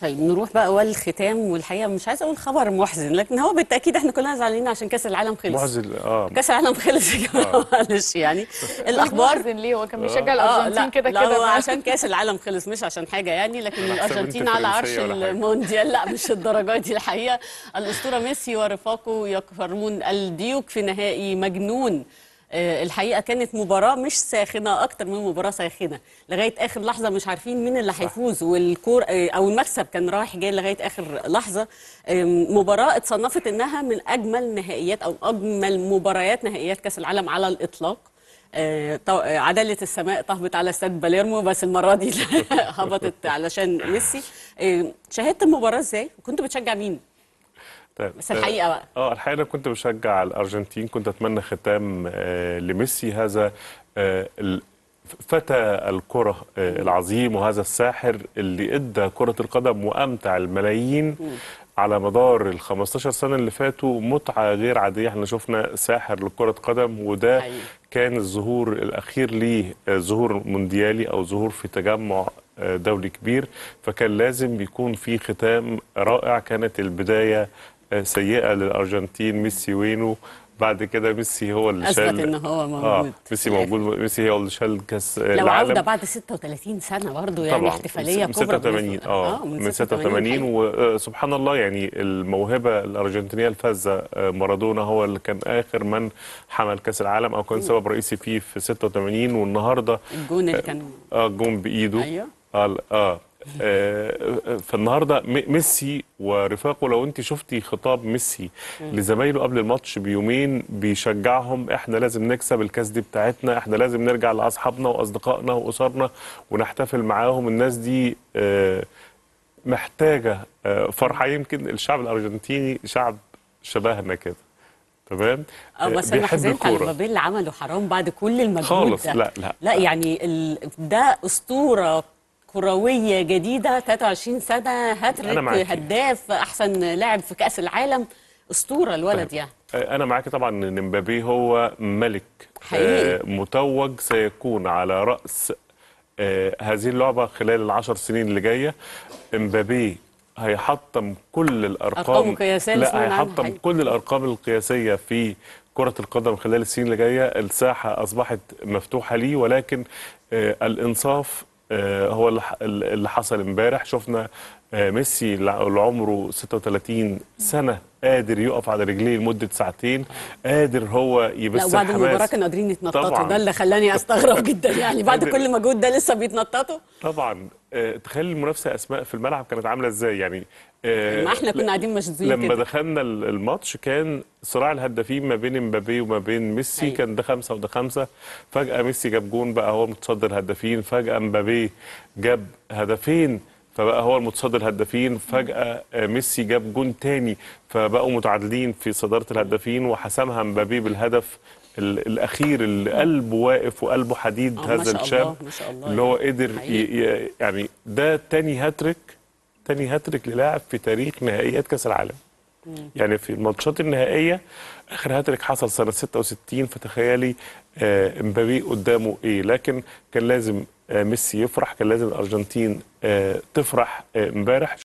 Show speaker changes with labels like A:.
A: طيب نروح بقى والختام والحقيقه مش عايزه اقول خبر محزن لكن هو بالتاكيد احنا كلنا زعلانين عشان كاس العالم خلص
B: محزن اه
A: كاس العالم خلص يا جماعه معلش يعني الاخبار
C: محزن ليه هو كان بيشجع
A: آه،
C: الارجنتين
A: لا،
C: كده
A: لا
C: كده
A: هو
C: ما-
A: عشان كاس العالم خلص مش عشان حاجه يعني لكن
B: أنا حسب
A: الارجنتين
B: أنت
A: على عرش
B: فرنسية ولا حاجة.
A: المونديال لا مش الدرجات دي الحقيقه الاسطوره ميسي ورفاقه يكفرون الديوك في نهائي مجنون آه، الحقيقه كانت مباراه مش ساخنه اكتر من مباراه ساخنه لغايه اخر لحظه مش عارفين مين اللي هيفوز والكور آه، او المكسب كان رايح جاي لغايه اخر لحظه آم، مباراه اتصنفت انها من اجمل نهائيات او اجمل مباريات نهائيات كاس العالم على الاطلاق آه، طو- آه، عدالة السماء تهبط على استاد باليرمو بس المرة دي هبطت علشان ميسي آه، شاهدت المباراة ازاي؟ وكنت بتشجع مين؟
B: طيب
A: بس الحقيقة بقى.
B: اه الحقيقه انا كنت بشجع الارجنتين كنت اتمنى ختام آه لميسي هذا آه ال- فتى الكرة آه العظيم وهذا الساحر اللي ادى كرة القدم وامتع الملايين على مدار ال 15 سنة اللي فاتوا متعة غير عادية احنا شفنا ساحر لكرة قدم وده
A: حقيقي.
B: كان الظهور الأخير ليه آه، ظهور مونديالي أو ظهور في تجمع آه، دولي كبير فكان لازم يكون في ختام رائع كانت البداية آه، سيئة للأرجنتين ميسي وينه بعد كده ميسي هو اللي
A: أثبت
B: شال
A: إن هو موجود
B: اه ميسي
A: في الآخر.
B: موجود ميسي هو اللي شال كاس آه،
A: لو
B: العالم
A: عودة بعد 36 سنة برضو يعني
B: طبعا
A: احتفالية
B: من
A: كبرى
B: 86
A: بالنسبة-
B: اه من 86
A: حقيقي.
B: وسبحان الله يعني الموهبه الارجنتينيه الفذه آه، مارادونا هو اللي كان اخر من حمل كاس العالم او كان سبب رئيسي فيه في 86 والنهارده
A: الجون اللي كان
B: اه جون بايده
A: أيوه.
B: اه ال- اه آه، فالنهارده م- ميسي ورفاقه لو انت شفتي خطاب ميسي لزمايله قبل الماتش بيومين بيشجعهم احنا لازم نكسب الكاس دي بتاعتنا احنا لازم نرجع لاصحابنا واصدقائنا واسرنا ونحتفل معاهم الناس دي آه، محتاجه آه، فرحه يمكن الشعب الارجنتيني شعب شبهنا كده تمام
A: اه بس انا حزنت على مبابي اللي عمله حرام بعد كل المجهود
B: خالص،
A: ده
B: لا، لا.
A: لا يعني ال... ده اسطوره كرويه جديده 23 سنه
B: أنا
A: هاتريك
B: معاكي.
A: هداف احسن لاعب في كاس العالم اسطوره الولد
B: طيب.
A: يعني
B: انا معاك طبعا ان مبابي هو ملك
A: حقيقي.
B: آه، متوج سيكون على راس آه، هذه اللعبه خلال العشر سنين اللي جايه مبابي هيحطم كل الارقام
A: أرقامه قياسية لسنين
B: لا
A: عنه
B: هيحطم
A: حقيقي.
B: كل الارقام القياسيه في كرة القدم خلال السنين اللي جاية الساحة أصبحت مفتوحة ليه ولكن آه الإنصاف آه هو اللي ح- اللي حصل امبارح شفنا آه ميسي اللي عمره 36 سنة قادر يقف على رجليه لمدة ساعتين قادر هو يبث
A: لا وبعد المباراه
B: الحماس
A: كانوا قادرين يتنططوا
B: طبعاً.
A: ده اللي خلاني استغرب جدا يعني بعد
B: قادر.
A: كل مجهود ده لسه بيتنططوا
B: طبعا آه، تخيل المنافسه اسماء في الملعب كانت عامله ازاي يعني آه،
A: ما احنا كنا قاعدين مشدودين
B: لما
A: كده
B: دخلنا ال- الماتش كان صراع الهدافين ما بين مبابي وما بين ميسي
A: أيوة.
B: كان ده خمسة وده خمسة فجأة ميسي جاب جون بقى هو متصدر الهدافين فجأة مبابي جاب هدفين فبقى هو المتصدر الهدافين فجأة آه، ميسي جاب جون تاني فبقوا متعادلين في صدارة الهدافين وحسمها مبابي بالهدف ال- الأخير اللي قلبه واقف وقلبه حديد
A: آه، ما
B: هذا
A: شاء
B: الشاب
A: الله، ما شاء الله
B: اللي هو
A: يعني.
B: قدر ي...
A: حقيقي.
B: ي... يعني ده تاني هاتريك تاني هاتريك للاعب في تاريخ نهائيات كاس العالم يعني في الماتشات النهائيه اخر هاتريك حصل سنه 66 فتخيلي آه، امبابي قدامه ايه لكن كان لازم آه، ميسي يفرح كان لازم الارجنتين آه، تفرح آه، امبارح